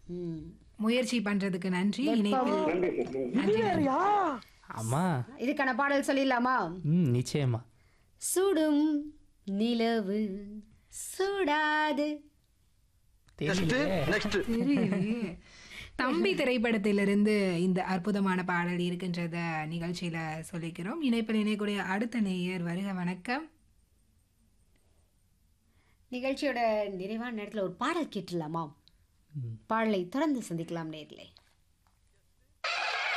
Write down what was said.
ம். முயற்சி பண்றதுக்கு நன்றி இணைப்பில் நன்றி சார் நன்றி ஆமா இதுக்கான பாடல் சொல்லிடலாமா ம் நிச்சயமா சுடும் நிலவு சுடாது தெரியலையே. தெரியலையே. தம்பி திரைப்படத்திலிருந்து இந்த அற்புதமான பாடல் இருக்கின்றத நிகழ்ச்சியில சொல்லிக்கிறோம் இணைப்பில் இணையக்கூடிய அடுத்த நேயர் வருக வணக்கம் நிகழ்ச்சியோட நிறைவான நேரத்துல ஒரு பாடல் கேட்டுடலாமா பாடலை தொடர்ந்து சந்திக்கலாம் நேர்களே